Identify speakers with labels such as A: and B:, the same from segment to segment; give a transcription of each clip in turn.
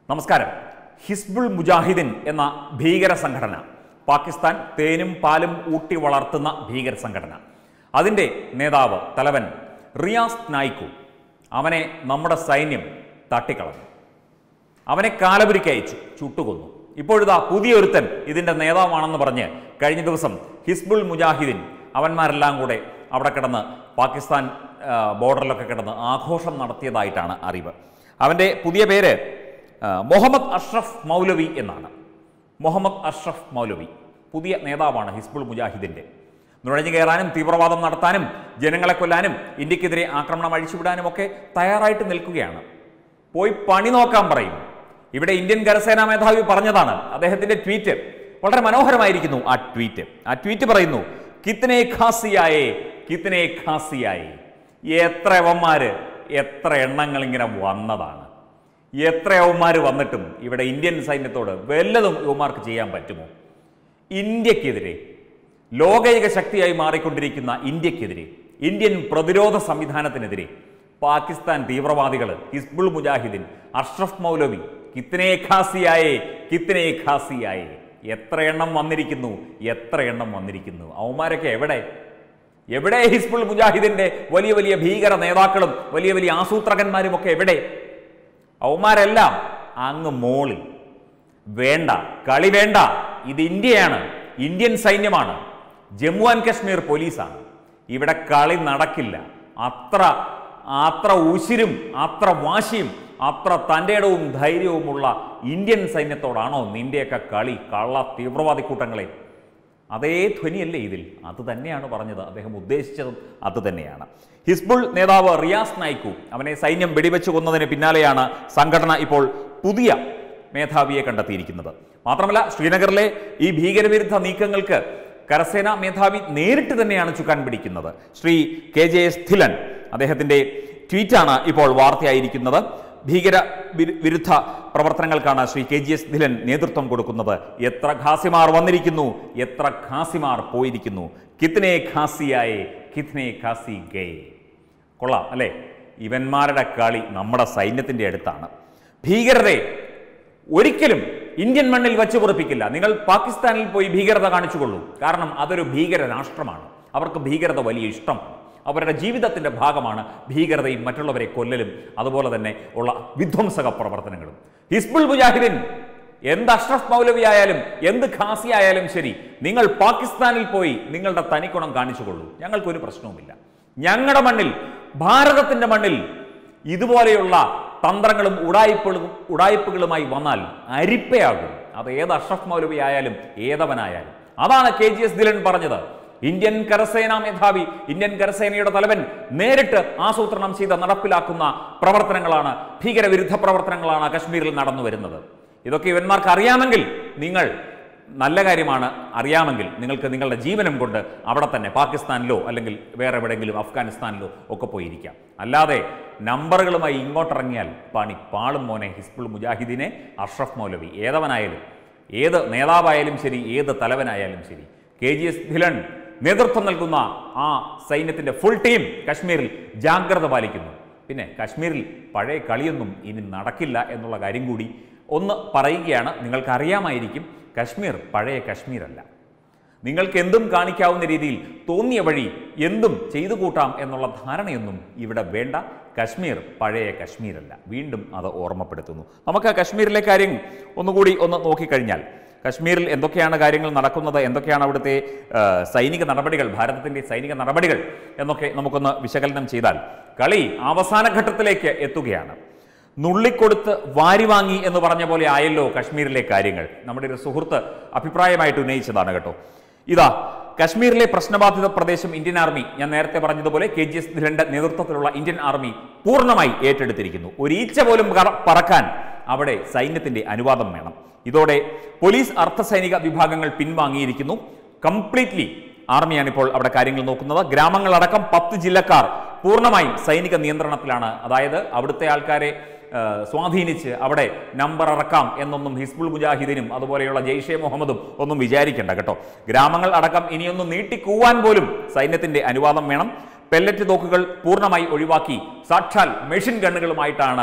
A: നമസ്കാരം ഹിസ്ബുൾ മുജാഹിദിൻ എന്ന ഭീകര സംഘടന പാകിസ്ഥാൻ തേനും പാലും ഊട്ടി വളർത്തുന്ന ഭീകര സംഘടന അതിൻ്റെ നേതാവ് തലവൻ റിയാസ് നായിക്കു അവനെ നമ്മുടെ സൈന്യം തട്ടിക്കളഞ്ഞു അവനെ കാലപുരിക്ക് അയച്ചു ചുട്ടുകൊന്നു ഇപ്പോഴിതാ പുതിയൊരുത്തൻ ഇതിൻ്റെ നേതാവാണെന്ന് പറഞ്ഞ് കഴിഞ്ഞ ദിവസം ഹിസ്ബുൾ മുജാഹിദിൻ അവന്മാരെല്ലാം കൂടെ അവിടെ കിടന്ന് പാകിസ്ഥാൻ ആ, ബോർഡറിലൊക്കെ കിടന്ന് ആഘോഷം നടത്തിയതായിട്ടാണ് അറിവ് അവൻ്റെ പുതിയ പേര് ആ, മുഹമ്മദ് അഷ്റഫ് മൗലവി എന്നാണ് മുഹമ്മദ് അഷ്റഫ് മൗലവി പുതിയ നേതാവാണ് ഹിസ്ബുൾ മുജാഹിദിൻ്റെ നുഴഞ്ഞു കയറാനും തീവ്രവാദം നടത്താനും ജനങ്ങളെ കൊല്ലാനും ഇന്ത്യക്കെതിരെ ആക്രമണം അഴിച്ചുവിടാനും ഒക്കെ തയ്യാറായിട്ട് നിൽക്കുകയാണ് പോയി പണി നോക്കാൻ പറയും ഇവിടെ ഇന്ത്യൻ കരസേനാ മേധാവി പറഞ്ഞതാണ് അദ്ദേഹത്തിന്റെ ട്വീറ്റ് വളരെ മനോഹരമായിരിക്കുന്നു ആ ട്വീറ്റ് ആ ട്വീറ്റ് പറയുന്നു കിത്തനെ ഖാസിയായേ കിത്തനെ ഖാസിയായേ എത്ര യവന്മാര് എത്ര എണ്ണങ്ങൾ ഇങ്ങനെ വന്നതാണ് എത്ര യവന്മാർ വന്നിട്ടും ഇവിടെ ഇന്ത്യൻ സൈന്യത്തോട് വല്ലതും യുവമാർക്ക് ചെയ്യാൻ പറ്റുമോ ഇന്ത്യക്കെതിരെ ലോകൈക ശക്തിയായി മാറിക്കൊണ്ടിരിക്കുന്ന ഇന്ത്യക്കെതിരെ ഇന്ത്യൻ പ്രതിരോധ സംവിധാനത്തിനെതിരെ പാകിസ്ഥാൻ തീവ്രവാദികൾ ഹിസ്ബുൾ മുജാഹിദിൻ അഷ്റഫ് മൗലവി കിത്തനെ ഖാസിയായേ കിത്തനെ ഖാസിയായേ എത്ര എണ്ണം വന്നിരിക്കുന്നു എത്ര എണ്ണം വന്നിരിക്കുന്നു അവന്മാരൊക്കെ എവിടെ എവിടെ ഹിസ്ബുൾ മുജാഹിദിന്റെ വലിയ വലിയ ഭീകര നേതാക്കളും വലിയ വലിയ ആസൂത്രകന്മാരും ഒക്കെ എവിടെ അവന്മാരെല്ലാം അങ്ങ് മോളിൽ വേണ്ട കളി വേണ്ട ഇത് ഇന്ത്യയാണ് ഇന്ത്യൻ സൈന്യമാണ് ജമ്മു ആൻഡ് കശ്മീർ പോലീസാണ് ഇവിടെ കളി നടക്കില്ല അത്ര അത്ര ഉശിരും അത്ര വാശിയും അത്ര തൻ്റെ ഇടവും ധൈര്യവുമുള്ള ഇന്ത്യൻ സൈന്യത്തോടാണോ നിന്റെയൊക്കെ കളി കള്ള തീവ്രവാദി കൂട്ടങ്ങളെ അതേ ധ്വനിയല്ലേ ഇതിൽ അത് തന്നെയാണ് പറഞ്ഞത് അദ്ദേഹം ഉദ്ദേശിച്ചതും അത് തന്നെയാണ് ഹിസ്ബുൾ നേതാവ് റിയാസ് നായിക്കു അവനെ സൈന്യം വെടിവെച്ച് കൊന്നതിന് പിന്നാലെയാണ് സംഘടന ഇപ്പോൾ പുതിയ മേധാവിയെ കണ്ടെത്തിയിരിക്കുന്നത് മാത്രമല്ല ശ്രീനഗറിലെ ഈ ഭീകരവിരുദ്ധ നീക്കങ്ങൾക്ക് കരസേനാ മേധാവി നേരിട്ട് തന്നെയാണ് ചുക്കാൻ പിടിക്കുന്നത് Shri K J S Dhillon അദ്ദേഹത്തിന്റെ ട്വീറ്റാണ് ഇപ്പോൾ വാർത്തയായിരിക്കുന്നത് ഭീകര വിരു- വിരുദ്ധ പ്രവർത്തനങ്ങൾക്കാണ് Shri K G S Dhillon നേതൃത്വം കൊടുക്കുന്നത് എത്ര ഖാസിമാർ വന്നിരിക്കുന്നു എത്ര ഖാസിമാർ പോയിരിക്കുന്നു കിത്നെ ഖാസിയായേ കിത്നെ ഖാസി ഗേ കൊള്ളാം അല്ലേ ഇവന്മാരുടെ കളി നമ്മുടെ സൈന്യത്തിന്റെ അടുത്താണ് ഭീകരരെ ഒരിക്കലും ഇന്ത്യൻ മണ്ണിൽ വച്ചു പൊറപ്പിക്കില്ല നിങ്ങൾ പാകിസ്ഥാനിൽ പോയി ഭീകരത കാണിച്ചുകൊള്ളൂ കാരണം അതൊരു ഭീകര രാഷ്ട്രമാണ് അവർക്ക് ഭീകരത വലിയ ഇഷ്ടമാണ് അവരുടെ ജീവിതത്തിന്റെ ഭാഗമാണ് ഭീകരതയും മറ്റുള്ളവരെ കൊല്ലലും അതുപോലെ തന്നെ ഉള്ള വിധ്വംസക പ്രവർത്തനങ്ങളും ഹിസ്ബുൾ മുജാഹിദിൻ എന്ത് അഷ്റഫ് മൗലവി ആയാലും എന്ത് ഖാസി ആയാലും ശരി നിങ്ങൾ പാകിസ്ഥാനിൽ പോയി നിങ്ങളുടെ തനിക്കുണം കാണിച്ചുകൊള്ളൂ ഞങ്ങൾക്കൊരു പ്രശ്നവുമില്ല ഞങ്ങളുടെ മണ്ണിൽ ഭാരതത്തിന്റെ മണ്ണിൽ ഇതുപോലെയുള്ള തന്ത്രങ്ങളും ഉടായ്പകളും ഉടായ്പകളുമായി വന്നാൽ അരിപ്പയാകും അത് ഏത് അഷ്റഫ് മൗലവി ആയാലും ഏതവനായാലും അതാണ് കെ ജി എസ് ദിലൻ പറഞ്ഞത് ഇന്ത്യൻ കരസേനാ മേധാവി ഇന്ത്യൻ കരസേനയുടെ തലവൻ നേരിട്ട് ആസൂത്രണം ചെയ്ത് നടപ്പിലാക്കുന്ന പ്രവർത്തനങ്ങളാണ് ഭീകരവിരുദ്ധ പ്രവർത്തനങ്ങളാണ് കശ്മീരിൽ നടന്നു വരുന്നത് ഇതൊക്കെ ഇവന്മാർക്ക് അറിയാമെങ്കിൽ നിങ്ങൾ നല്ല കാര്യമാണ് അറിയാമെങ്കിൽ നിങ്ങൾക്ക് നിങ്ങളുടെ ജീവനം കൊണ്ട് അവിടെ തന്നെ പാകിസ്ഥാനിലോ അല്ലെങ്കിൽ വേറെ എവിടെയെങ്കിലും അഫ്ഗാനിസ്ഥാനിലോ ഒക്കെ പോയിരിക്കാം അല്ലാതെ നമ്പറുകളുമായി ഇങ്ങോട്ടിറങ്ങിയാൽ പണി പാളും മോനെ ഹിസ്ബുൾ മുജാഹിദിനെ അഷ്റഫ് മൗലവി ഏതവനായാലും ഏത് നേതാവായാലും ശരി ഏത് തലവനായാലും ശരി കെ ജി എസ് ധിലൻ നേതൃത്വം നൽകുന്ന ആ സൈന്യത്തിന്റെ ഫുൾ ടീം കശ്മീരിൽ ജാഗ്രത പാലിക്കുന്നു പിന്നെ കശ്മീരിൽ പഴയ കളിയൊന്നും ഇനി നടക്കില്ല എന്നുള്ള കാര്യം കൂടി ഒന്ന് പറയുകയാണ് നിങ്ങൾക്കറിയാമായിരിക്കും കശ്മീർ പഴയ കശ്മീരല്ല നിങ്ങൾക്ക് എന്തും കാണിക്കാവുന്ന രീതിയിൽ തോന്നിയ വഴി എന്തും ചെയ്തു കൂട്ടാം എന്നുള്ള ധാരണയൊന്നും ഇവിടെ വേണ്ട കശ്മീർ പഴയ കശ്മീരല്ല വീണ്ടും അത് ഓർമ്മപ്പെടുത്തുന്നു നമുക്ക് കശ്മീരിലെ കാര്യം ഒന്നുകൂടി ഒന്ന് നോക്കിക്കഴിഞ്ഞാൽ കശ്മീരിൽ എന്തൊക്കെയാണ് കാര്യങ്ങൾ നടക്കുന്നത് എന്തൊക്കെയാണ് അവിടുത്തെ ആ, സൈനിക നടപടികൾ ഭാരതത്തിൻ്റെ സൈനിക നടപടികൾ എന്നൊക്കെ നമുക്കൊന്ന് വിശകലനം ചെയ്താൽ കളി അവസാന ഘട്ടത്തിലേക്ക് എത്തുകയാണ് നുള്ളിക്കൊടുത്ത് വാരി വാങ്ങി എന്ന് പറഞ്ഞ പോലെ ആയല്ലോ കശ്മീരിലെ കാര്യങ്ങൾ നമ്മുടെ ഒരു സുഹൃത്ത് അഭിപ്രായമായിട്ട് ഉന്നയിച്ചതാണ് കേട്ടോ ഇതാ കശ്മീരിലെ പ്രശ്നബാധിത പ്രദേശം ഇന്ത്യൻ ആർമി ഞാൻ നേരത്തെ പറഞ്ഞതുപോലെ കെ ജി എസ് ധിലന്റെ നേതൃത്വത്തിലുള്ള ഇന്ത്യൻ ആർമി പൂർണ്ണമായി ഏറ്റെടുത്തിരിക്കുന്നു ഒരു ഈച്ച പോലും കറ- പറക്കാൻ അവിടെ സൈന്യത്തിന്റെ അനുവാദം വേണം ഇതോടെ പോലീസ് അർദ്ധസൈനിക വിഭാഗങ്ങൾ പിൻവാങ്ങിയിരിക്കുന്നു കംപ്ലീറ്റ്ലി ആർമിയാണ് ഇപ്പോൾ അവിടെ കാര്യങ്ങൾ നോക്കുന്നത് ഗ്രാമങ്ങളടക്കം പത്ത് ജില്ലക്കാർ പൂർണ്ണമായും സൈനിക നിയന്ത്രണത്തിലാണ് അതായത് അവിടുത്തെ ആൾക്കാരെ ആ, സ്വാധീനിച്ച് അവിടെ നമ്പർ ഇറക്കാം എന്നൊന്നും ഹിസ്ബുൾ മുജാഹിദിനും അതുപോലെയുള്ള ജെയ്ഷെ മുഹമ്മദും ഒന്നും വിചാരിക്കേണ്ട കേട്ടോ ഗ്രാമങ്ങൾ അടക്കം ഇനിയൊന്നും നീട്ടിക്കൂവാൻ പോലും സൈന്യത്തിന്റെ അനുവാദം വേണം പെല്ലറ്റ് തോക്കുകൾ പൂർണ്ണമായി ഒഴിവാക്കി സാക്ഷാൽ മെഷീൻ ഗണ്ണുകളുമായിട്ടാണ്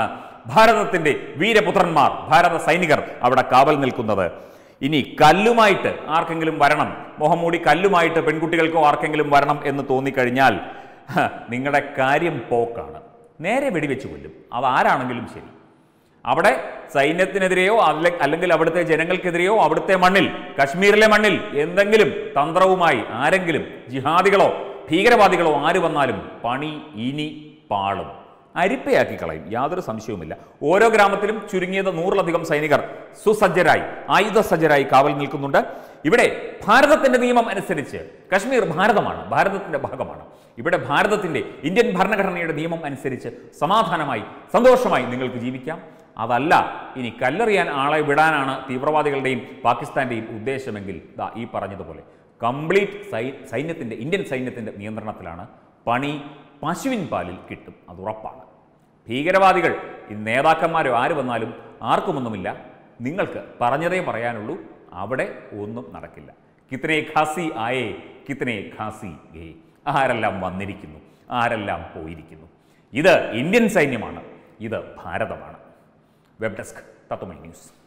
A: ഭാരതത്തിന്റെ വീരപുത്രന്മാർ ഭാരത സൈനികർ അവിടെ കാവൽ നിൽക്കുന്നത് ഇനി കല്ലുമായിട്ട് ആർക്കെങ്കിലും വരണം മുഖംമൂടി കല്ലുമായിട്ട് പെൺകുട്ടികൾക്കോ ആർക്കെങ്കിലും വരണം എന്ന് തോന്നിക്കഴിഞ്ഞാൽ ഹ, നിങ്ങളുടെ കാര്യം പോക്കാണ് നേരെ വെടിവെച്ച് കൊല്ലും അത് ആരാണെങ്കിലും ശരി അവിടെ സൈന്യത്തിനെതിരെയോ അല്ല അല്ലെങ്കിൽ അവിടുത്തെ ജനങ്ങൾക്കെതിരെയോ അവിടുത്തെ മണ്ണിൽ കശ്മീരിലെ മണ്ണിൽ എന്തെങ്കിലും തന്ത്രവുമായി ആരെങ്കിലും ജിഹാദികളോ ഭീകരവാദികളോ ആര് വന്നാലും പണി ഇനി പാളും അരിപ്പയാക്കി കളയും യാതൊരു സംശയവുമില്ല ഓരോ ഗ്രാമത്തിലും ചുരുങ്ങിയത് നൂറിലധികം സൈനികർ സുസജ്ജരായി ആയുധസജ്ജരായി കാവൽ നിൽക്കുന്നുണ്ട് ഇവിടെ ഭാരതത്തിന്റെ നിയമം അനുസരിച്ച് കശ്മീർ ഭാരതമാണ് ഭാരതത്തിന്റെ ഭാഗമാണ് ഇവിടെ ഭാരതത്തിന്റെ ഇന്ത്യൻ ഭരണഘടനയുടെ നിയമം അനുസരിച്ച് സമാധാനമായി സന്തോഷമായി നിങ്ങൾക്ക് ജീവിക്കാം അതല്ല ഇനി കല്ലെറിയാൻ ആളെ വിടാനാണ് തീവ്രവാദികളുടെയും പാകിസ്ഥാന്റെയും ഉദ്ദേശമെങ്കിൽ ദാ ഈ പറഞ്ഞതുപോലെ കംപ്ലീറ്റ് സൈ സൈന്യത്തിന്റെ ഇന്ത്യൻ സൈന്യത്തിന്റെ നിയന്ത്രണത്തിലാണ് പണി പശുവിൻ പാലിൽ കിട്ടും അത് ഉറപ്പാണ് ഭീകരവാദികൾ ഈ നേതാക്കന്മാരോ ആര് വന്നാലും ആർക്കുമൊന്നുമില്ല നിങ്ങൾക്ക് പറഞ്ഞതേ പറയാനുള്ളൂ അവിടെ ഒന്നും നടക്കില്ല കിത്തനെ ഖാസി ആയേ കിത്തനെ ഖാസി ഗേ ആരെല്ലാം വന്നിരിക്കുന്നു ആരെല്ലാം പോയിരിക്കുന്നു ഇത് ഇന്ത്യൻ സൈന്യമാണ് ഇത് ഭാരതമാണ് വെബ് ഡെസ്ക് തത്വമൈ ന്യൂസ്